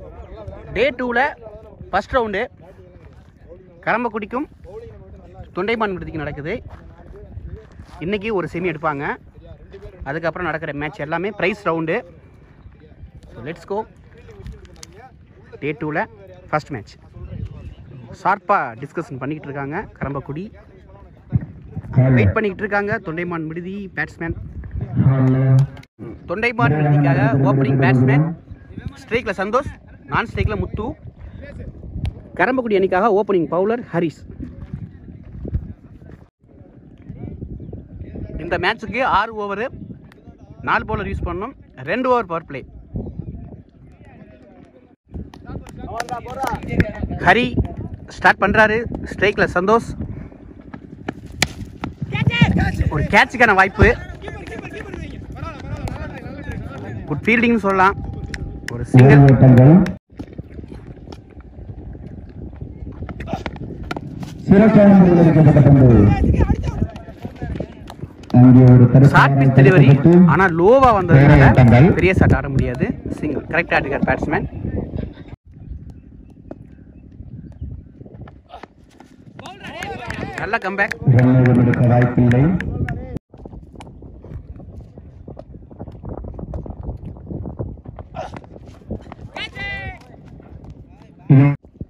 டே டூவில் first round கரம்பக்குடிக்கும் Thondaiman விடுதிக்கு நடக்குது இன்றைக்கி ஒரு செமி எடுப்பாங்க அதுக்கப்புறம் நடக்கிற மேட்ச் எல்லாமே prize round let's go day டூவில் ஃபஸ்ட் மேட்ச் ஷார்ப்பாக டிஸ்கஷன் பண்ணிக்கிட்டு இருக்காங்க கரம்பக்குடி வெயிட் பண்ணிக்கிட்டு இருக்காங்க தொண்டைமான் விடுதி பேட்ஸ்மேன் தொண்டைமான் விடுதிக்காக ஓப்பனிங் பேட்ஸ்மேன் ஸ்ட்ரைக்கில் சந்தோஷ் நான் ஸ்ட்ரைக்கில் முத்து கரம்பக்குடி அணிக்காக ஓப்பனிங் பவுலர் ஹரிஸ் இந்த மேட்ச்சுக்கு ஆறு ஓவரு நாலு பவுலர் யூஸ் பண்ணணும் ரெண்டு over power play Hari start பண்ணுறாரு ஸ்ட்ரைக்கில் சந்தோஷ் ஒரு கேட்சுக்கான வாய்ப்பு குட் ஃபீல்டிங்னு சொல்லலாம் ஒரு சிங்கிள் ஓட்டங்கள் சிறப்பான முறையில் எடுக்கப்பட்ட பந்து அங்கே ஒரு ஷார்ட் பிச் டெலிவரி ஆனால் லோவாக வேற வந்ததுனால ஓட்டங்கள். பெரிய ஷாட் ஆட முடியாது சிங்கிள் கரெக்டாக இருக்கார் பேட்ஸ்மேன் நல்ல கம்பேக் ரன் எடுக்க வாய்ப்பில்லை இது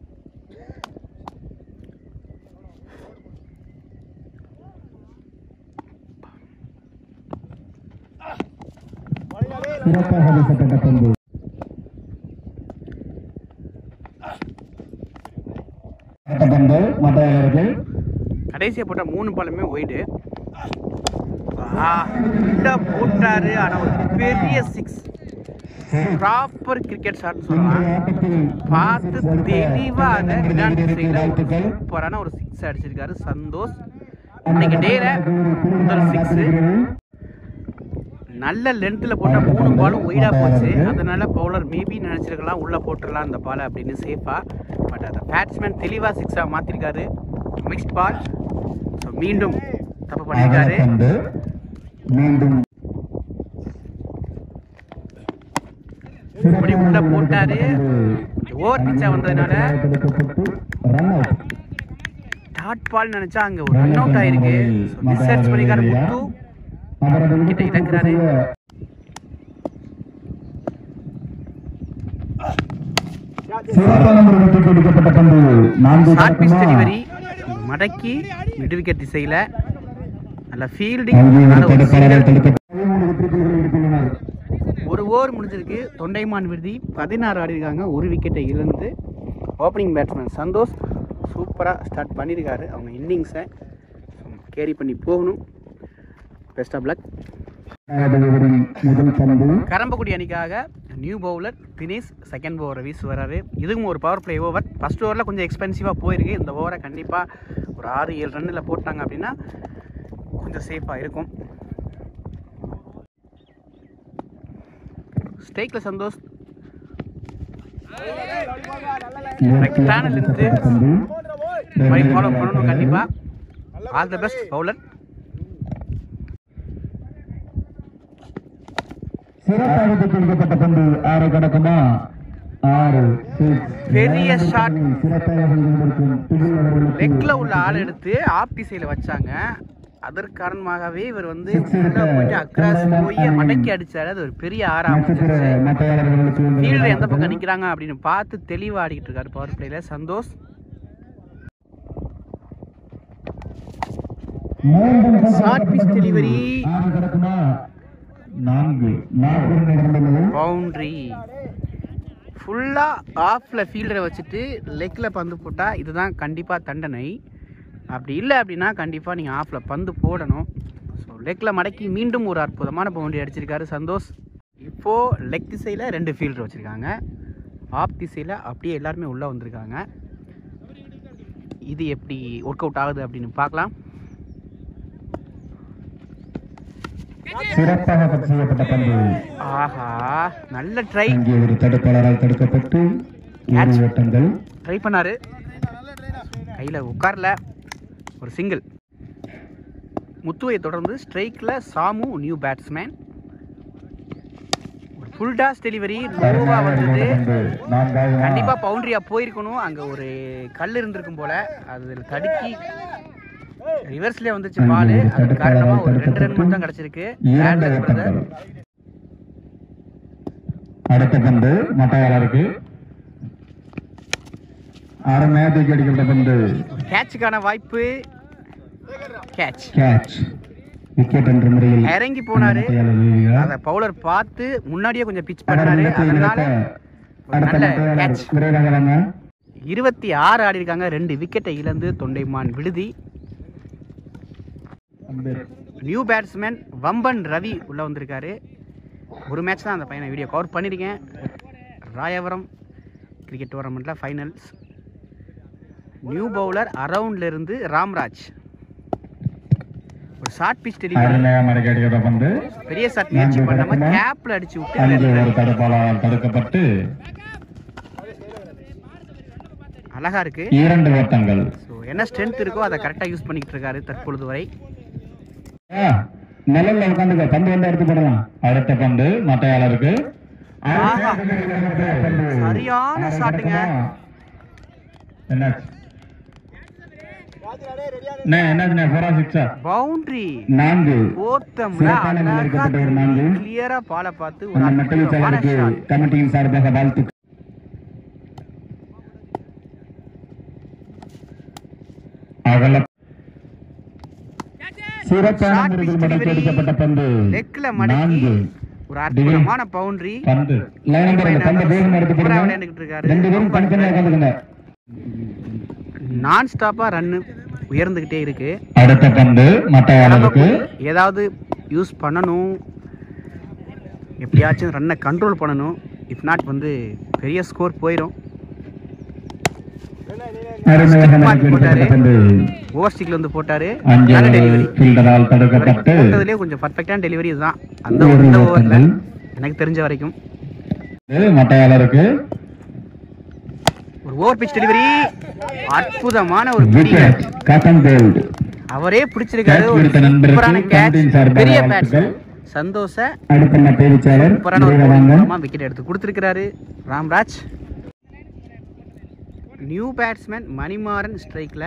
சிறப்பாக வீசப்பட்ட பந்து அடுத்த பந்து மட்டையாளர்கள் கடைசியாக போட்ட மூணு பாலுமே ஒயிடு போட்டாரு ஆனால் ஒரு பெரிய சிக்ஸ் ப்ராப்பர் கிரிக்கெட் ஷாட்னு சொல்லலாம் பார்த்து தெளிவா அதை விளையாண்டு சூப்பரான ஒரு சிக்ஸ் அடிச்சிருக்காரு சந்தோஷ் இன்னைக்கு டேல முதல் சிக்ஸ் நல்ல லென்த்தில் போட்ட மூணு பாலும் ஒய்டா போச்சு அதனால பவுலர் மேபி நினைச்சிருக்கலாம் உள்ள போட்டுடலாம் அந்த பாலை அப்படின்னு சேஃபா பட் அந்த பேட்ஸ்மேன் தெளிவா சிக்ஸா மாத்திருக்காரு மிக்ஸ்ட் பால் ஸோ மீண்டும் தப்பு பண்ணியிருக்காரு பந்து மீண்டும் இப்படி உள்ள போட்டாரு ஓவர் பிச்சா வந்ததுனால ரன் அவுட் டாட் பால் நினைச்சா அங்க ஒரு ரன் அவுட் ஆயிருக்கு மிஸ் சர்ச் பண்ணிருக்காரு முத்து கிட்ட இறக்குறாரு சிறப்பான முறையில் கொடுக்கப்பட்ட பந்து நான்கு ஷார்ட் பிச் பக்கமா டெலிவரி மடக்கி மிட் விக்கெட் திசையில நல்ல ஃபீல்டிங் அங்கே ஒரு நல்ல ஒரு தடுப்பாளரால் single. தடுக்கப்பட்ட பதிமூணு வெற்றி புள்ளிகளை எடுத்துள்ளனர் ஒரு ஓவர் முடிஞ்சிருக்கு தொண்டைமான் விருதி பதினாறு ஆடி இருக்காங்க ஒரு விக்கெட்டை இழந்து ஓப்பனிங் பேட்ஸ்மேன் சந்தோஷ் சூப்பராக ஸ்டார்ட் பண்ணியிருக்காரு அவங்க இன்னிங்ஸை கேரி பண்ணி போகணும் பெஸ்ட் ஆஃப் லக் டெலிவரி முதல் பந்து கரம்பக்குடி அணிக்காக நியூ பவுலர் தினேஷ் செகண்ட் ஓவரை வீசு வராரு இதுவும் ஒரு பவர் பிளே ஓவர் ஃபர்ஸ்ட் ஓவரில் கொஞ்சம் எக்ஸ்பென்சிவாக போயிருக்கு இந்த ஓவரை கண்டிப்பாக ஒரு ஆறு ஏழு ரன்னில் போட்டாங்க அப்படின்னா கொஞ்சம் சேஃபாக இருக்கும் ஸ்டேக்கில் சந்தோஷ் கரெக்டான லென்த்து மாதிரி ஃபாலோ பண்ணணும் கண்டிப்பாக ஆல் த பெஸ்ட் பவுலர் சிறப்பாக கொடுக்கப்பட்ட பந்து ஆறு கடக்குமா ஆறு six. பெரிய shot. சிறப்பாக கொடுக்கும் புதிய அவர்களுக்கு லெக்கில் உள்ள ஆள் எடுத்து ஆப் திசையில் வச்சாங்க அதற்கு காரணமாகவே இவர் வந்து Six உள்ள எடுக்க போயிட்டு அக்ராஸ் போய் அணி. மடக்கி அடிச்சாரு அது ஒரு பெரிய ஆறா நட்சத்திர அமைஞ்சிருச்சு மட்டையாளர்களுக்கு இந்த ஃபீல்டர் எந்த பக்கம் விளையாட்டு. நிக்கிறாங்க அப்படின்னு பார்த்து தெளிவா ஆடிக்கிட்டு இருக்காரு பவர் பிளேல சந்தோஷ் மீண்டும் Short pitch delivery. ஆறு கடக்குமா நான்கு நான்கு நடந்துள்ளது பவுண்டரி ஃபுல்லா ஆஃப்ல ஃபீல்டரை வச்சுட்டு லெக்ல பந்து போட்டா இதுதான் கண்டிப்பா தண்டனை அப்படி இல்லை அப்படின்னா கண்டிப்பா நீங்க ஆஃப்ல பந்து போடணும் ஸோ லெக்ல மடக்கி மீண்டும் ஒரு அற்புதமான பவுண்டரி அடிச்சிருக்காரு சந்தோஷ் இப்போ லெக் திசையில ரெண்டு ஃபீல்டர் வச்சிருக்காங்க ஆஃப் திசையில அப்படியே எல்லாருமே உள்ள வந்திருக்காங்க இது எப்படி ஒர்க் அவுட் ஆகுது அப்படின்னு பார்க்கலாம் சிறப்பாக கட் செய்யப்பட்ட பந்து ஆஹா நல்ல ட்ரை அங்கே ஒரு தடுப்பாளரால் தடுக்கப்பட்டு Catch. இரு ஓட்டங்கள் ட்ரை பண்ணாரு கையில் உட்காரல ஒரு சிங்கிள் முத்துவை தொடர்ந்து ஸ்ட்ரைக்கில் சாமு நியூ பேட்ஸ்மேன் ஒரு ஃபுல் டாஸ் டெலிவரி லோவா வந்தது நான்காவது கண்டிப்பா பவுண்டரியா போயிருக்கணும் அங்க ஒரு கல் இருந்திருக்கும் போல அது தடுக்கி ரிவர்ஸ்லயே வந்துச்சு பால் அது காரணமா ஒரு ரெண்டு ரன் மட்டும் தான் கிடைச்சிருக்கு இரண்டு Landless brother. ஓட்டங்கள் அடுத்த பந்து மட்டையாளருக்கு அருமையா தூக்கி அடிக்கப்பட்ட பந்து கேட்சுக்கான வாய்ப்பு கேட்ச் கேட்ச் விக்கெட் என்ற முறையில் இறங்கி போனாரு மட்டையாளர் வீழ்கிறார். அத பவுலர் பார்த்து முன்னாடியே கொஞ்சம் பிச் அவர் பண்ணாரு இடத்தை அதனால இழக்க ஒரு அடுத்த நல்ல மட்டையாளர் கேட்ச் விரைவாக வாங்க இருபத்தி ஆறு ஆடி இருக்காங்க ரெண்டு விக்கெட்டை இழந்து தொண்டைமான் விடுதி நியூ பேட்ஸ்மேன் வம்பன் ரவி உள்ள வந்திருக்காரு ஒரு மேட்ச் தான் அந்த பையனை வீடியோ கவர் பண்ணியிருக்கேன் ராயவரம் கிரிக்கெட் டோர்னமெண்ட்டில் ஃபைனல்ஸ் நியூ பவுலர் அரவுண்ட்ல இருந்து ராம்ராஜ் ஒரு ஷார்ட் பிச் டெலிவரி அருமையா மடக்கி அடிக்கப்பட்ட பந்து பெரிய ஷாட் முயற்சி பண்ணாம கேப்ல அடிச்சு விட்டு அங்கே வெளியே ஒரு தடுப்பாளரால் தடுக்கப்பட்டு அழகா இருக்கு இரண்டு ஓட்டங்கள் ஸோ என்ன ஸ்ட்ரென்த் இருக்கோ அதை கரெக்டாக யூஸ் பண்ணிக்கிட்டு இருக்காரு தற்பொழுது வரை ஆ, நிழல்ல உட்காந்துக்க பந்து வந்து எடுத்து போடலாம் அடுத்த பந்து மட்டையாளருக்கு ஆஹா. சரியான ஷாட்டுங்க என்னாச்சு அண்ணே, என்னாச்சுண்ணே, four ஆ six ஆ? பவுண்டரி நான்கு போத்தம்ல சிறப்பான நிலையில் அழகா இருக்கப்பட்ட ஒரு நான்கு. கிளியரா பாலை பார்த்து ஒரு நம்ம மெட்டல் அற்புதமான சேனலுக்கு ஷாட் கமிட்டியின் சார்பாக வாழ்த்து அகல சிறப்பான Short முறையில் pitch மடக்கி delivery. அடிக்கப்பட்ட பந்து லெக்ல மடக்கி நான்கு ஒரு அற்புதமான பவுண்டரி பந்து லைன் நம்பர் ரெண்டு, பந்து வேகம் எடுத்து சூப்பரா போடுங்க விளையாண்டுகிட்டு இருக்காரு ரெண்டு பேரும் தனித்தனியா உட்காந்துக்கங்க நான் ஸ்டாப்பா ரன்னு உயர்ந்துகிட்டே இருக்கு அடுத்த பந்து மட்டையாளருக்கு ஏதாவது யூஸ் பண்ணணும் எப்படியாச்சும் ரன்னை கண்ட்ரோல் பண்ணணும் இஃப் நாட் வந்து பெரிய ஸ்கோர் போயிடும் அருமையாக Stick மடக்கி mark அடிக்கப்பட்ட பந்து ஓவர் ஸ்டிக்ல வந்து போட்டாரு அஞ்சு நல்ல டெலிவரி ஃபீல்டரால் தடுக்கப்பட்டு போட்டதுலேயே கொஞ்சம் பர்ஃபெக்டான டெலிவரி தான் அந்த ஒரு இந்த ஓவரில் ஓட்டங்கள். எனக்கு தெரிஞ்ச வரைக்கும் மட்டையாளருக்கு ஒரு ஓவர் பிச் டெலிவரி அற்புதமான ஒரு விக்கெட் கட்டன் போல்டு அவரே பிடிச்சிருக்காரு Catch ஒரு பிடித்த நண்பருக்கு சூப்பரான கேட்ச் கமிட்டியின் சார்பாக பெரிய வாழ்த்துக்கள். பேட்ஸ் சந்தோஷ அடுத்த நம்ம பேச்சாளர் சூப்பரான ஒரு விரைவாக வாங்க. மூலமா விக்கெட் எடுத்து கொடுத்துருக்கிறாரு ராம்ராஜ் நியூ பேட்ஸ்மேன் மணிமாறன் ஸ்ட்ரைக்ல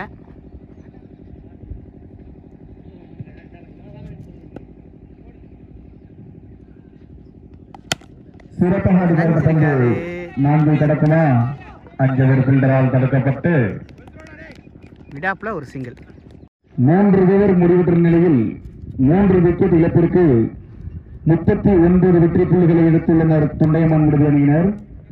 சிறப்பாக அடிக்கப்பட்ட பந்து நான்கு கடக்குமா அஞ்சு ஒரு ஃபீல்டரால் தடுக்கப்பட்டு விடாப்ல ஒரு சிங்கிள் மூன்று ஓவர் முடிவுற்ற நிலையில் மூன்று விக்கெட் இழப்பிற்கு முப்பத்தி ஒன்பது வெற்றி புள்ளிகளை எடுத்துள்ளனர் தொண்டைமான் விடுதி அணியினர்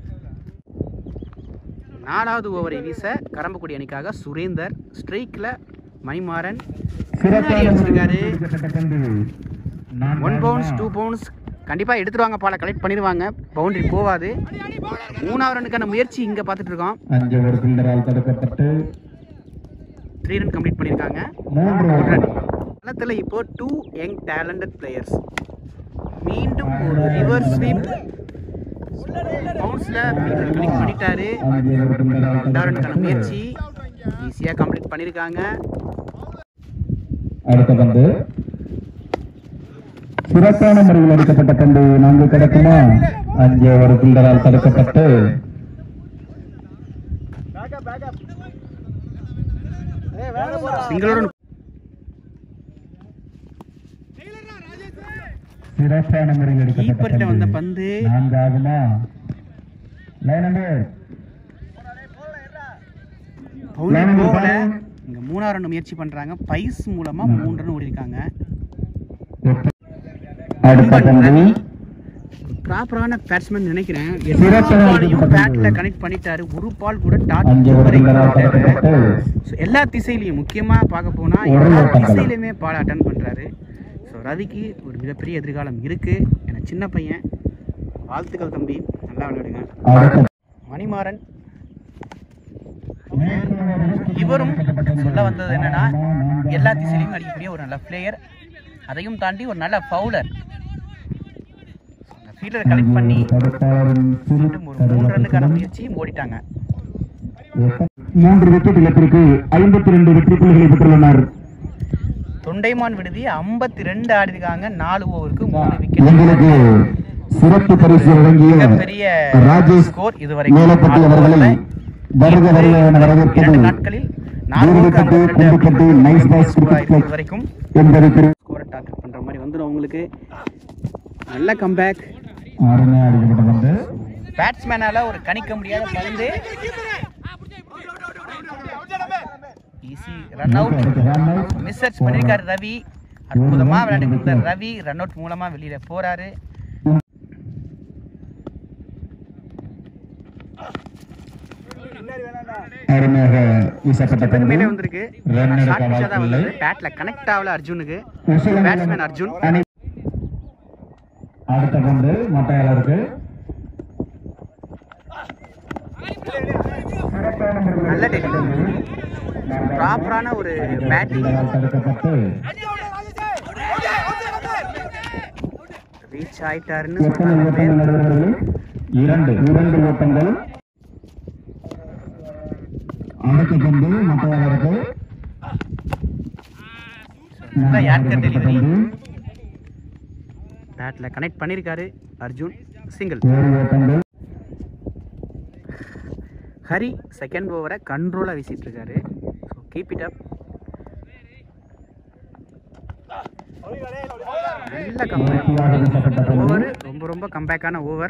நாலாவது ஓவரை வீச கரம்பக்குடி அணிக்காக சுரேந்தர் ஸ்ட்ரைக்ல மணிமாறன் சிறப்பாக பின்னாடி வச்சிருக்காரு அடிக்கப்பட்ட பந்து ஒன் பவுன்ஸ் டூ பவுன்ஸ் கண்டிப்பாக எடுத்துருவாங்க பாலை கலெக்ட் பண்ணிடுவாங்க பவுண்டரி போவாது மூணாவது ரனுக்கான முயற்சி இங்கே பார்த்துட்டு இருக்கோம் அஞ்சு ஒரு ஃபீல்டரால் தடுக்கப்பட்டு த்ரீ ரன் கம்ப்ளீட் பண்ணியிருக்காங்க மூன்று ஒரு ரன் ஓவர் களத்தில் இப்போ டூ யங் டேலண்டட் பிளேயர்ஸ் மீண்டும் ஒரு ரிவர்ஸ் ஸ்வீப் பவுன்ஸில் கனெக்ட் பண்ணிட்டாரு அஞ்சு ஒரு ஃபீல்டரால் ரெண்டாவது ரனுக்கான தடுக்கப்பட்டு முயற்சி ஈஸியாக கம்ப்ளீட் பண்ணியிருக்காங்க அடுத்த பந்து சிறப்பான முறையில் அடிக்கப்பட்ட பந்து நான்கு கிடக்குமா அஞ்சு ஒரு ஃபீல்டரால் தடுக்கப்பட்டு சிங்களோட சிறப்பான முறையில் அடிக்கப்பட்ட கீப்பர்கிட்ட வந்த பந்து பந்து நான்காகுமா லைன் நம்பர் பவுண்டரி போகல இங்கே மூணாவது ரன் முயற்சி பண்ணுறாங்க பைஸ் மூலமாக மூணு ரன் ஓடி இருக்காங்க அடுத்த பந்து ப்ராப்பரான பேட்ஸ்மேன் நினைக்கிறேன் சிறப்பான பாலையும் பந்து. பேட்ல கனெக்ட் பண்ணிட்டாரு ஒரு பால் கூட டாட் அஞ்சு ஒரு வரைக்கும் ஃபீல்டரால் போடல. தடுக்கப்பட்டு So, எல்லா திசையிலையும் முக்கியமா பார்க்க போனா ஒரு எல்லா ஓட்டம் தான். திசையிலுமே பால் அட்டன் பண்றாரு ஸோ ரவிக்கு ஒரு மிகப்பெரிய எதிர்காலம் இருக்கு எனக்கு சின்ன பையன் வாழ்த்துக்கள் தம்பி நல்லா விளையாடுங்க அடுத்த மணிமாறன் இவரும் சொல்ல வந்தது என்னன்னா எல்லா திசையிலையும் அடிக்கக்கூடிய ஒரு நல்ல பிளேயர் அதையும் தாண்டி ஒரு நல்ல ஃபவுலர் ஃபீல்டரை கலெக்ட் பண்ணி தடுப்பாளரின் சிறு மீண்டும் ஒரு மூணு ரன்னுக்கான முயற்சி ஓடிட்டாங்க மூன்று விக்கெட் இழப்பிற்கு ஐம்பத்தி ரெண்டு வெற்றி புள்ளிகளை பெற்றுள்ளனர் தொண்டைமான் விடுதி ஐம்பத்தி ரெண்டு ஆடிருக்காங்க நாலு ஓவருக்கு மூணு விக்கெட் உங்களுக்கு சிறப்பு பரிசு வழங்கிய மிகப்பெரிய ராஜேஷ் ஸ்கோர் இதுவரைக்கும் மேலப்பட்டி நாலு அவர்களை ஓவர்ல வருக வருக என வரவேற்பது இரண்டு நாட்களில் நாலு வீடுபட்டு, ஓவருக்கு ஐம்பத்தி ரெண்டு குண்டுபட்டு, அப்படி nice balls score cricket ஆயிருக்கிறது club. வரைக்கும் என்பதை திரு ஸ்கோரை டார்கெட் பண்ற மாதிரி வந்துடும் உங்களுக்கு நல்ல கம்பேக் அருமையாக அடிக்கப்பட்ட வந்து பேட்ஸ்மேனால ஒரு கணிக்க முடியாத பந்து easy run out run out. Miss சர்ச் பண்ணிருக்காரு ரவி அற்புதமா விளையாண்டு இருந்த ரவி ரன் அவுட் மூலமா வெளியில போறாரு அருமையாக வீசப்பட்ட பந்து மேலே வந்திருக்கு Run எடுக்க ஷார்ட் பிச்சா தான் வாய்ப்பில்லை. வந்தது பேட்ல கனெக்ட் ஆகல அர்ஜுனுக்கு உசிலம்பலம் பேட்ஸ்மேன் அர்ஜுன் அணி அடுத்த பந்து மட்டையாளருக்கு நல்ல டெலிவரி ப்ராப்பரான ஒரு பேட்டிங் தடுக்கப்பட்டு ரீச் ஆயிட்டாருன்னு எத்தனை சொல்றாங்க ஓட்டங்கள் பேர் நடுவர்களே இரண்டு இரண்டு ஓட்டங்கள் அடுத்த பந்து மட்டையாளருக்கு நல்ல யார்கர் டெலிவரி பேட்ல கனெக்ட் பண்ணிருக்காரு அர்ஜுன் சிங்கிள் ஏழு ஓட்டங்கள் ஹரி செகண்ட் ஓவரை கண்ட்ரோலாக வீசிட்டு இருக்காரு ஸோ கீப் இட் அப் நல்ல கம்பேக் நேர்த்தியாக வீசப்பட்ட பந்து ஓவர் ரொம்ப ரொம்ப கம்பேக்கான ஓவர்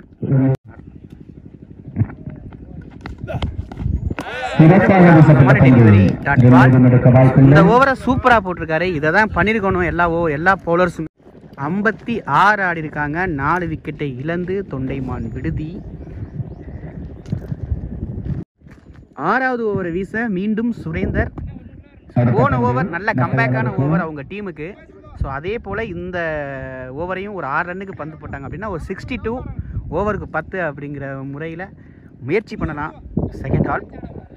சிறப்பாக வீசப்பட்ட பந்து delivery, dot ball. எதுவும் எடுக்க இந்த வாய்ப்பில்லை ஓவரை சூப்பராக போட்டிருக்காரு இதை தான் பண்ணியிருக்கணும் எல்லா ஓ எல்லா பவுலர்ஸும் ஐம்பத்தி ஆறு ஆடி இருக்காங்க நாலு விக்கெட்டை இழந்து தொண்டைமான் விடுதி ஆறாவது ஓவரை வீச மீண்டும் சுரேந்தர் போன ஓவர் நல்ல கம்பேக்கான ஓவர் அவங்க டீமுக்கு ஸோ அதே போல் இந்த ஓவரையும் ஒரு ஆறு ரன்னுக்கு பந்து போட்டாங்க அப்படின்னா ஒரு சிக்ஸ்டி டூ ஓவருக்கு பத்து அப்படிங்கிற முறையில் முயற்சி பண்ணலாம் செகண்ட் ஆல்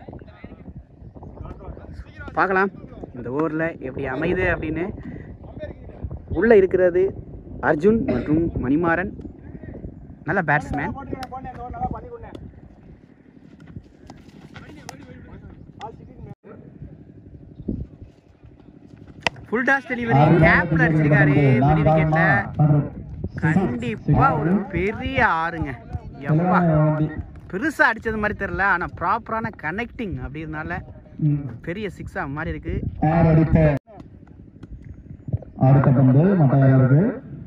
பார்க்கலாம் இந்த ஓவரில் எப்படி அமையுது அப்படின்னு உள்ளே இருக்கிறது அர்ஜுன் மற்றும் மணிமாறன் நல்ல பேட்ஸ்மேன் ஃபுல் டாஸ் டெலிவரி கேப்ல அடிச்சிருக்காரு மிடி விக்கெட்ல கண்டிப்பா ஒரு பெரிய ஆறுங்க எப்பா பெருசா அடிச்சது மாதிரி தெரியல ஆனா ப்ராப்பரான கனெக்டிங் அப்படின்றனால பெரிய சிக்ஸா மாதிரி இருக்கு ஆறு அடித்த அடுத்த பந்து மட்டையாளருக்கு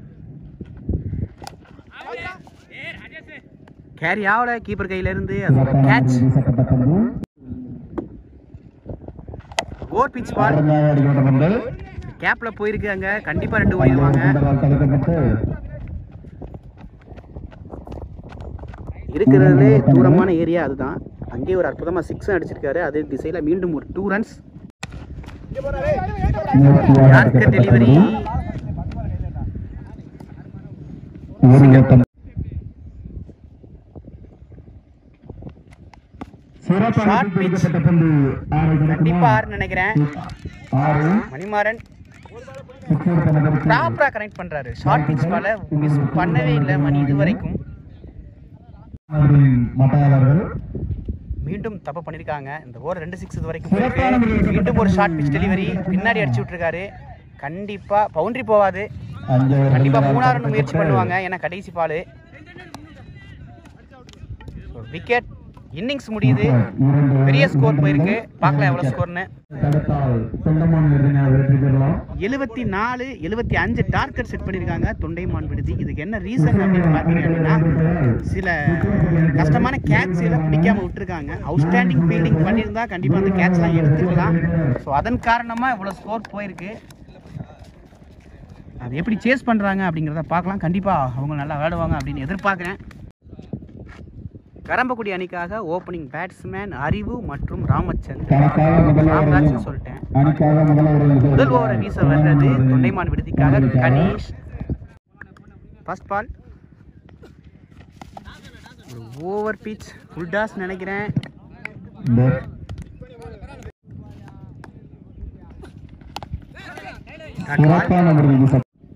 கேரி ஆகல கீப்பர் கையில இருந்து அது கேட்ச் வீசப்பட்ட பந்து ஓவர் பிச் பால் அருமையாக அடிக்கப்பட்ட பந்து கேப்ல போயிருக்கு அங்க கண்டிப்பா ரெண்டு ஓடிடுவாங்க பந்தால் தடுக்கப்பட்டு இருக்கிறதுலே தூரமான ஏரியா அதுதான் அங்கேயே ஒரு அற்புதமா சிக்ஸும் அடிச்சிருக்காரு அதே திசையில மீண்டும் ஒரு டூ ரன்ஸ் நேர்த்தியாக யார்கர் அடிக்கப்பட்ட டெலிவரி பந்து. ஒரு ஓட்டம் சிறப்பாக Short pitch. பிடிக்கப்பட்ட பந்து ஆறு கண்டிப்பா ஆறுன்னு நினைக்கிறேன் ஆறு மணிமாறன் சிக்ஸர் கணக்கு ப்ராப்பரா கனெக்ட் பண்றாரு ஷார்ட் பிச் பால மிஸ் பண்ணவே இல்லை மணி இது வரைக்கும் மட்டையாளர்கள் மீண்டும் தப்பு பண்ணிருக்காங்க இந்த ஓவர் ரெண்டு சிக்ஸ் இது வரைக்கும் போயிருக்கு மீண்டும் ஒரு ஷார்ட் பிச் டெலிவரி பின்னாடி அடிச்சு விட்டுருக்காரு கண்டிப்பா பவுண்டரி போவாது அஞ்சு கண்டிப்பா மூணாறு ரன் முயற்சி பண்ணுவாங்க ஏன்னா கடைசி பால் விக்கெட் இன்னிங்ஸ் முடியுது பெரிய ஸ்கோர் போயிருக்கு பார்க்கலாம் எவ்வளவு ஸ்கோர்னு தடுத்தால் தொண்டமான் விருதினை வெற்றி பெறலாம் எழுபத்தி நாலு எழுபத்தி அஞ்சு டார்கெட் செட் பண்ணியிருக்காங்க தொண்டைமான் விடுதி இதுக்கு என்ன ரீசன் அப்படின்னு பார்த்தீங்க அப்படின்னா சில கஷ்டமான கேட்ச்களை பிடிக்காம விட்டுருக்காங்க அவுட்ஸ்டாண்டிங் ஃபீல்டிங் பண்ணியிருந்தா கண்டிப்பாக அந்த கேட்ச்லாம் எடுத்துக்கலாம் ஸோ அதன் காரணமாக இவ்வளோ ஸ்கோர் போயிருக்கு அது எப்படி சேஸ் பண்ணுறாங்க அப்படிங்கிறத பார்க்கலாம் கண்டிப்பாக அவங்க நல்லா விளையாடுவாங்க அப்படின்னு எதிர்பார்க்குறேன் கரம்பக்குடி அணிக்காக ஓப்பனிங் பேட்ஸ்மேன் அறிவு மற்றும் ராமச்சந்திரன் தனக்காக முதல் ராம்ராஜ் ஓவரையும் சொல்லிட்டேன் அணிக்காக முதல் ஓவரையும் முதல் ஓவரை வீச வர்றது தொண்டைமான் விடுதிக்காக கணேஷ் ஃபர்ஸ்ட் பால் ஒரு ஓவர் பிச் ஃபுல் டாஸ் நினைக்கிறேன் Left. Cut ball. சிறப்பான ஒரு வீச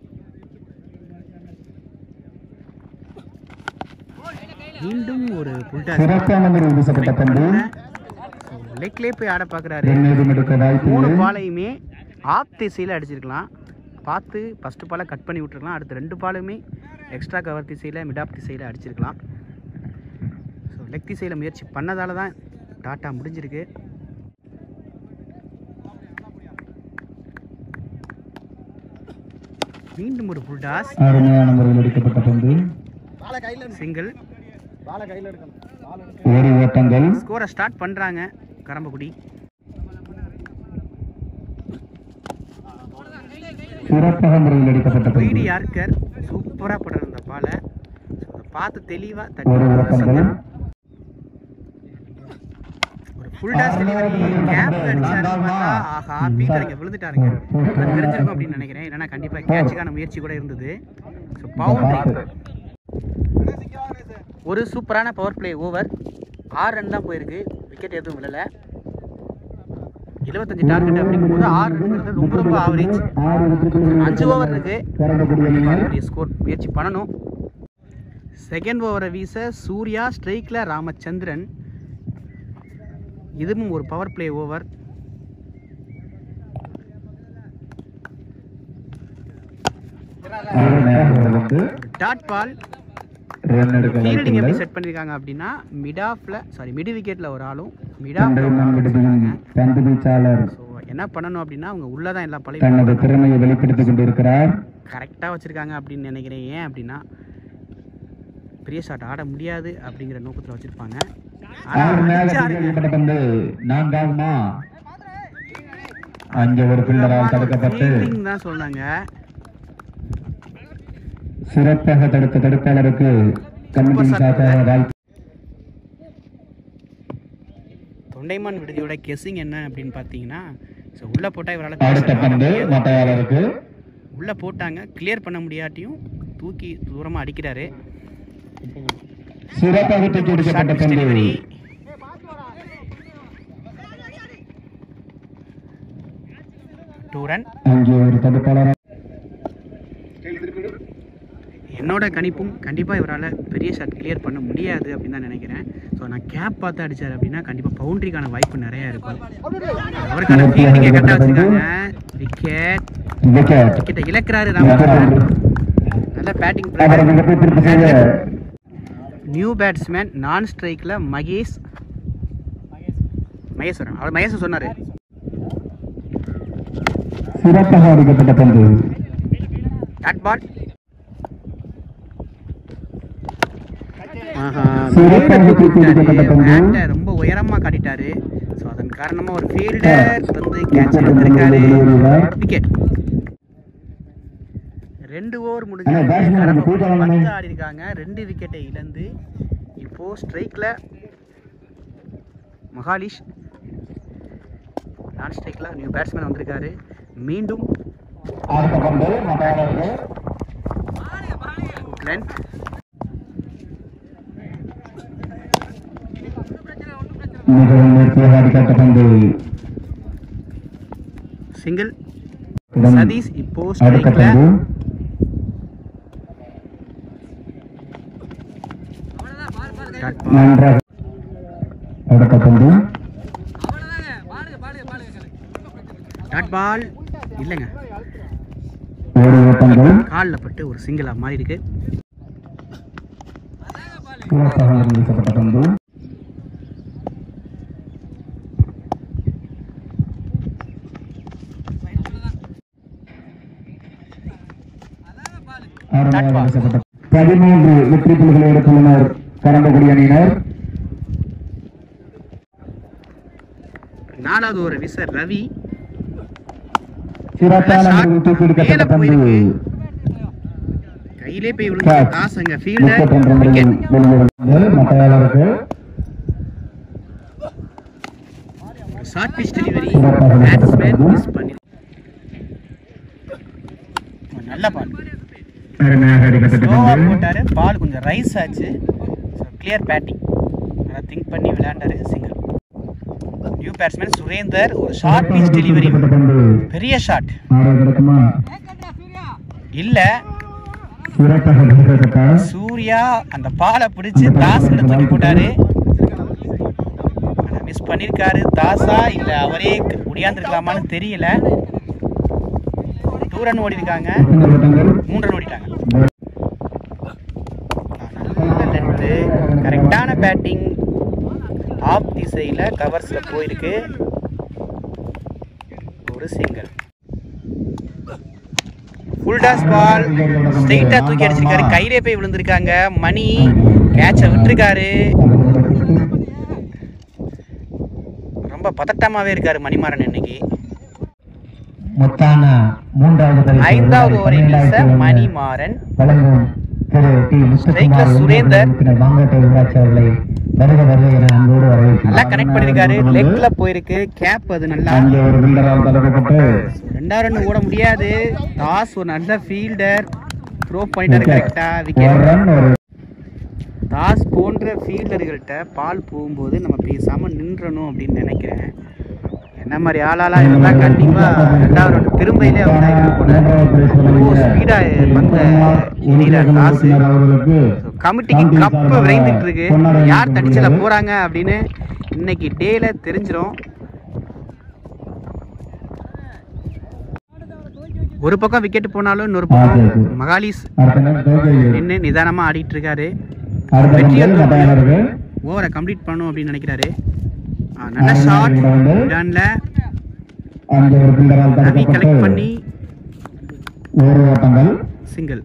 மீண்டும் ஒரு ஃபுல் டாஸ் சிறப்பான ஒரு வீசப்பட்ட பந்து லெக்லே போய் ஆட பார்க்குறாரு எண்ணெயும் எடுக்க மூணு வாய்ப்பில்லை பாலையுமே ஆப் திசையில் அடிச்சிருக்கலாம் பார்த்து ஃபஸ்ட்டு பாலை கட் பண்ணி விட்டுருக்கலாம் அடுத்த ரெண்டு பாலுமே எக்ஸ்ட்ரா கவர் திசையில் மிட் ஆஃப் திசையில் அடிச்சிருக்கலாம் ஸோ லெக் திசையில் முயற்சி பண்ணதால தான் டாட்டா முடிஞ்சிருக்கு மீண்டும் ஒரு ஃபுல் டாஸ் அருமையான முறையில் எடுக்கப்பட்ட பந்து சிங்கிள் ஒரு ஓட்டங்கள் ஸ்கோரை ஸ்டார்ட் பண்ணுறாங்க கரம்பக்குடி சிறப்பாக முறையில் எடுக்கப்பட்ட வீடு பந்து யார்கர் சூப்பராக போடுற அந்த பாலை ஸோ அதை பார்த்து தெளிவாக ஒரு தட்டி ஓட்டங்கள் ஒரு ஃபுல் டாஸ் டெலிவரி கேப் அடிச்சாரு பார்த்தா ஆஹா பீட்டர் இங்கே விழுந்துட்டாருங்க அது தெரிஞ்சிருக்கும் அப்படின்னு நினைக்கிறேன் இல்லைன்னா கண்டிப்பாக கேட்சுக்கான முயற்சி கூட இருந்தது ஸோ பவுண்டரி ஒரு சூப்பரான பவர் பிளே ஓவர் ஆறு ரன் தான் போயிருக்கு விக்கெட் எதுவும் விழலை இருபத்தஞ்சு டார்கெட் அப்படிங்கும்போது ஆறு ரன்ங்கிறது ரொம்ப ரொம்ப ஆவரேஜ் ஆறு வெற்றிக்குழு அஞ்சு ஓவர் இருக்கு கரம்பக்குடி அணியினர் பெரிய ஸ்கோர் முயற்சி பண்ணணும் செகண்ட் ஓவரை வீச சூர்யா ஸ்ட்ரைக்கில் ராமச்சந்திரன் இதுவும் ஒரு பவர் பிளே ஓவர் அருமையாக வந்து டாட் பால் ரன் எடுக்க ஃபீல்டிங் எப்படி வாய்ப்புகள் செட் பண்ணியிருக்காங்க அப்படின்னா மிட் ஆஃப்ல சாரி மிட் விக்கெட்டில் ஒரு ஆளும் மிட் ஆஃப்ல தந்தை ஒரு ஆளும் விடுதியின் வச்சிருக்காங்க பந்து வீச்சாளர் ஸோ என்ன பண்ணணும் அப்படின்னா அவங்க உள்ளே தான் எல்லா தனது பழைய திறமையை வெளிப்படுத்திக் கொண்டிருக்கிறார் கரெக்டாக வச்சுருக்காங்க அப்படின்னு நினைக்கிறேன் ஏன் அப்படின்னா பெரிய ஷாட் ஆட முடியாது அப்படிங்கிற நோக்கத்தில் வச்சுருப்பாங்க அருமையாக பிடிக்கப்பட்ட பந்து நான்காகுமா அங்கே ஒரு பில்லரால் தடுக்கப்பட்டு ஃபீல்டிங் தான் சொன்னாங்க சிறப்பாக தடுத்த தடுப்பாளருக்கு கமிட்டி சார்பாக வாழ்த்து தொண்டைமான் விடுதியோட கெஸ்ஸிங் என்ன அப்படின்னு பார்த்தீங்கன்னா ஸோ உள்ளே போட்டால் இவரால் அடுத்த பந்து மட்டையாளருக்கு உள்ளே போட்டாங்க கிளியர் பண்ண முடியாட்டியும் தூக்கி தூரமாக அடிக்கிறாரு சிறப்பாக தூக்கி ஷார்ட் எடுக்கப்பட்ட பிச் பந்து டெலிவரி டூ ரன் அங்கே ஒரு தடுப்பாளர் என்னோட கணிப்பும் கண்டிப்பாக இவரால் பெரிய ஷாட் கிளியர் பண்ண முடியாது அப்படின்னு தான் நினைக்கிறேன் ஸோ நான் கேப் பார்த்து அடித்தார் அப்படின்னா கண்டிப்பாக பவுண்டரிக்கான வாய்ப்பு நிறையா இருக்கும் அவருக்கான ஃபீல்டிங்கை கரெக்டாக வச்சுருக்காங்க விக்கெட் விக்கெட் விக்கெட்டை இழக்கிறாரு ராமச்சந்திரன் நல்ல பேட்டிங் அவர் மிகப்பெரிய திருப்பு செய்ய நியூ பேட்ஸ்மேன் நான் ஸ்ட்ரைக்கில் மகேஷ் மகேஸ்வரன் அவர் மகேஷ் சொன்னார் சிறப்பாக அடிக்கப்பட்ட பந்து டாட் பால் சிறப்பாக தூக்கி எடுக்கப்பட்ட பந்து பேட்டை ரொம்ப உயரமாக காட்டிட்டாரு ஸோ அதன் காரணமாக ஒரு ஃபீல்டர் வந்து கேட்ச் எடுத்திருக்காரு விக்கெட் ரெண்டு ஓவர் முடிஞ்சு அண்ணா, batsman கரம்பை கொஞ்சம் கூட்டம் வாங்கண்ணே. பந்து ஆடி இருக்காங்க ரெண்டு விக்கெட்டை இழந்து இப்போ ஸ்ட்ரைக்கில் மகாலிஷ் நான் ஸ்ட்ரைக்கில் நியூ பேட்ஸ்மேன் வந்திருக்காரு மீண்டும் அடுத்த பந்து மட்டையாளருக்கு லென்த் மிகவும் நேர்த்தியாக அடிக்கப்பட்ட பந்து சிங்கிள் உடன் சதீஷ் இப்போ அடுத்த ஸ்ட்ரைக்கில் பந்து டாட் பால் நன்றாக அடுத்த பந்து டாட் பால் இல்லைங்க ஒரு ஓட்டங்கள் காலில் பட்டு ஒரு சிங்கிளாக மாறி இருக்கு சிறப்பாக அறிவிக்கப்பட்ட பந்து அருமையாக அறிவிக்கப்பட்ட பதிமூன்று வெற்றி புள்ளிகளை எடுத்துள்ளனர் கரம்பக்குடி அணியினர் நாலாவது ஒரு விசர் ரவி சிறப்பான முறையில் தூக்கி எடுக்கப்பட்ட பந்து கையிலே போய் விழுந்த Catch. காசுங்க ஃபீல்டர் விக்கெட் என்ற முறையில் விக்கெட் வெளிவருகிறது மட்டையாளருக்கு ஷார்ட் பிச் டெலிவரி சிறப்பாக பேட்ஸ்மேன் விளையாடப்பட்டது. மிஸ் பண்ணி நல்ல பால் அருமையாக அடிக்கப்பட்ட ஸ்லோவாக பந்து போட்டாரு பால் கொஞ்சம் ரைஸ் ஆச்சு ஸோ கிளியர் பேட்டிங் நல்லா திங்க் பண்ணி விளையாண்டாரு சிங்கிள் நியூ பேட்ஸ்மேன் சுரேந்தர் ஒரு ஷார்ட் பிச் டெலிவரி எடுக்கப்பட்ட பந்து பெரிய ஷாட் ஆறு கிடைக்குமா இல்ல சிறப்பாக அடிக்கப்பட்ட சூர்யா அந்த பாலை பிடிச்சு தாஸ் கிட்ட தூக்கி போட்டாரு மிஸ் பண்ணிருக்காரு தாஸா இல்ல அவரே முடியாந்துருக்கலாமான்னு தெரியல டூ ரன் ஓடி இருக்காங்க எத்தனை ஓட்டங்கள் மூன்று ரன் ஓடிட்டாங்க பேட்டிங் ஆஃப் திசையில் கவர்ஸில் போயிருக்கு ஒரு சிங்கிள் ஃபுல் டாஸ் பால் ஸ்ட்ரெயிட்டாக தூக்கி அடிச்சிருக்காரு கையிலே போய் விழுந்திருக்காங்க மணி கேட்சை விட்டுருக்காரு ரொம்ப பதட்டமாகவே இருக்காரு மணிமாறன் இன்னைக்கு முத்தான மூன்றாவது பரிசு ஐந்தாவது ஓவர் இன்னிங்ஸ இரண்டாயிரத்தி ஒன்று மணிமாறன் வழங்கும் திரு டி ஸ்ட்ரைக்ல முத்துக்குமார் சுரேந்தர். உறுப்பினர் மாங்கோட்டை ஊராட்சி அவர்களை வருக வருக என அன்போடு வரவேற்கிறோம் நல்லா கனெக்ட் பண்ணிருக்காரு லெக்ல போயிருக்கு கேப் அது நல்லா அங்கே ஒரு பில்டரால் தடுக்கப்பட்டு ரெண்டாவது ரன் ஓட முடியாது டாஸ் ஒரு நல்ல ஃபீல்டர் த்ரோ பண்ணிட்டாரு கரெக்டா ஒரு விக்கெட் ரன் ஒரு டாஸ் போன்ற ஃபீல்டர்கள்ட்ட பால் போகும்போது நம்ம பேசாம நின்றணும் அப்படின்னு நினைக்கிறேன் என்ன மாதிரி ஆளாலாம் இருந்தா கண்டிப்பா ரெண்டாவது ரன் திரும்பியிலே அவுட் ஆயிடும் போல ரொம்ப ஸ்பீடா வந்த இடையில டாஸ் அவர்களுக்கு கமிட்டிக்கு கப்பு விரைந்துட்டு இருக்கு யார் தடிச்சல போறாங்க அப்படின்னு இன்னைக்கு டேல தெரிஞ்சிரும் ஒரு பக்கம் விக்கெட் போனாலும் இன்னொரு பக்கம் மகாலிஸ் அடுத்த நாள் தோல்வி நின்று நிதானமா ஆடிட்டு இருக்காரு அடுத்த வெற்றியை பந்து மட்டையாளருக்கு ஓவரை கம்ப்ளீட் பண்ணணும் அப்படின்னு நினைக்கிறாரு ஆ, நல்ல ஷாட் டன்ல அங்கே ஒரு பில்டரால் ரவி கலெக்ட் தடுக்கப்பட்டு பண்ணி ஒரு ஓட்டங்கள் சிங்கிள்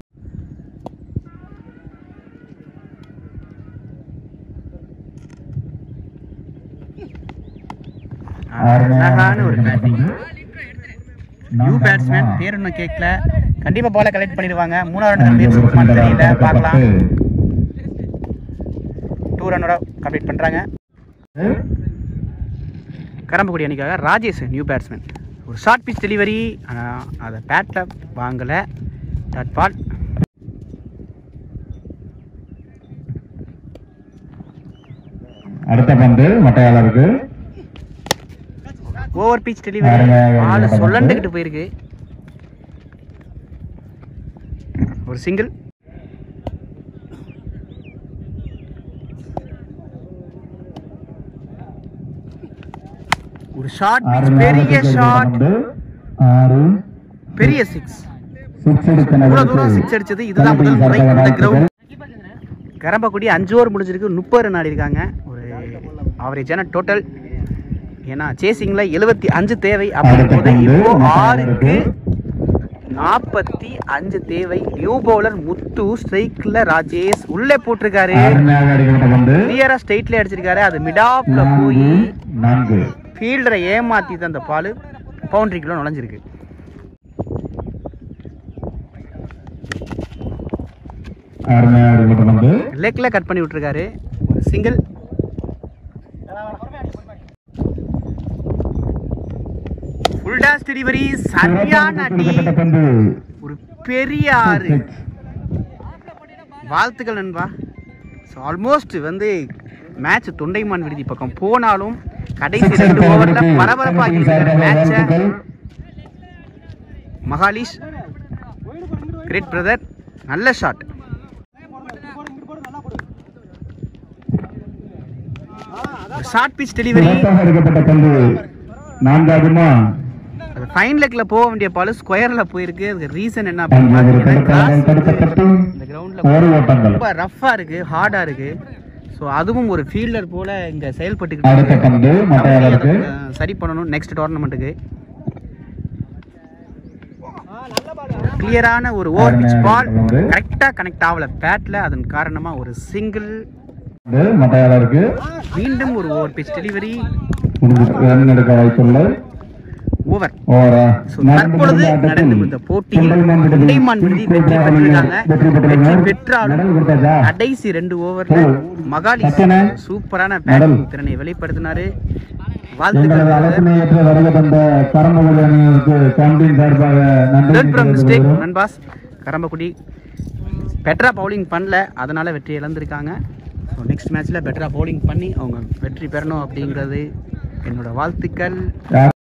அழகான ஒரு பேட்டிங் நியூ பேட்ஸ்மேன் பேர் ஒன்றும் கேட்கல கண்டிப்பா பால கலெக்ட் பண்ணிடுவாங்க மூணாவது ரன் பேர் சுத்தமான தெரியல பார்க்கலாம் டூ ரன்னோட கம்ப்ளீட் பண்றாங்க கரம்பக்குடி அணிக்காக ராஜேஷ் நியூ பேட்ஸ்மேன் ஒரு ஷார்ட் பிச் டெலிவரி ஆனால் அதை பேட்டில் வாங்கலை டாட் பால் அடுத்த பந்து மட்டையாளருக்கு ஓவர் பிச் டெலிவரி அருமையாக பால் விளையாடப்பட்டது. சொல்லண்டுக்கிட்டு போயிருக்கு ஒரு சிங்கிள் ஒரு ஷார்ட் பிச் அருமையாக பெரிய சிக்ஸ் ஷாட் பந்து. ஆறு பெரிய சிக்ஸ் சிக்ஸ் எடுத்த இவ்வளவு நபருக்கு தூரம் சிக்ஸ் அடிச்சது இதுதான் முதல் முறை கமிட்டி இந்த சார்பாக கிரவுண்ட் கரம்பக்குடி அஞ்சு ஓவர் முடிஞ்சிருக்கு முப்பது ரன் ஆடி இருக்காங்க ஒரு ஆவரேஜான டோட்டல் ஏன்னா சேசிங்ல எழுபத்தி அஞ்சு தேவை அப்படிங்கும்போது அடுத்த இப்போ பந்து ஆறுக்கு நாற்பத்தி அஞ்சு தேவை நியூ பவுலர் முத்து ஸ்ட்ரைக்ல ராஜேஷ் உள்ளே போட்டிருக்காரு அருமையாக அடிக்கப்பட்ட பந்து கிளியரா ஸ்ட்ரைட்ல அடிச்சிருக்காரு அது மிடாப்ல போய் நான்கு நான்கு ஃபீல்டரை ஏமாத்தி தான் அந்த பால் பவுண்டரிக்குள்ள நுழைஞ்சிருக்கு அருமையாக அடிக்கப்பட்ட பந்து லெக்ல கட் பண்ணி விட்டுருக்காரு ஒரு சிங்கிள் ஃபுல் டாஸ் டெலிவரி சரியான அடி கொடுக்கப்பட்ட பந்து ஒரு பெரிய ஆறு வாழ்த்துக்கள் நண்பா ஸோ ஆல்மோஸ்ட் வந்து மேட்ச் தொண்டைமான் விடுதி பக்கம் போனாலும் கடைசி ரெண்டு ஓவர்ல பரபரப்பாகி இருக்கிற மேட்சை வாழ்த்துக்கள். மகாலிஷ் கிரேட் பிரதர் நல்ல ஷாட் ஷார்ட் பிச் டெலிவரி சிறப்பாக எடுக்கப்பட்ட பந்து நான்காவதுமா அது ஃபைன் லெக்ல போக வேண்டிய பால் ஸ்கொயர்ல போயிருக்கு அதுக்கு ரீசன் என்ன அப்படின்னு அங்கே ஒரு பார்த்தீங்கன்னா தடுப்பாளர் grass தடுக்கப்பட்டு இந்த கிரவுண்ட்ல ஒரு ஓட்டங்கள் ரொம்ப ரஃப்பா இருக்கு ஹார்டா இருக்கு ஸோ அதுவும் ஒரு ஃபீல்டர் போல இங்க அடுத்த செயல்பட்டுக்கிட்டு பந்து மட்டையாளருக்கு அஹ், சரி பண்ணணும் நெக்ஸ்ட் டோர்னமெண்ட்டுக்கு கிளியரான ஒரு ஓவர் பிச் பால் கரெக்டா கனெக்ட் ஆகல பேட்ல அதன் காரணமா ஒரு சிங்கிள் பந்து மட்டையாளருக்கு மீண்டும் ஒரு ஓவர் பிச் டெலிவரி முடிஞ்சு ரன் எடுக்க வாய்ப்புள்ள ஓவர் ஓவரா So, தற்பொழுது நடந்து இந்த போட்டியில் தொண்டைமான் விடுதி வெற்றி பெற்றிருக்காங்க வெற்றி பெற்றாலும் கடைசி ரெண்டு ஓவர்ல மகாலி சூப்பரான பேட்டிங் திறனை வெளிப்படுத்தினாரு வாழ்த்துக்கள் எங்களது அழைப்பினை ஏற்று வருகை தந்த கரம்பகுடி அணியினருக்கு கமிட்டியின் சார்பாக நன்றி லேர்ன் ஃப்ரம் மிஸ்டேக் தெரிவித்துக் நண்பாஸ் கரம்பக்குடி பெட்டரா பவுலிங் பண்ணல அதனால வெற்றி இழந்திருக்காங்க ஸோ நெக்ஸ்ட் மேட்ச்ல பெட்டரா பவுலிங் பண்ணி அவங்க வெற்றி பெறணும் அப்படிங்கிறது என்னோட வாழ்த்துக்கள் கொள்கிறோம்.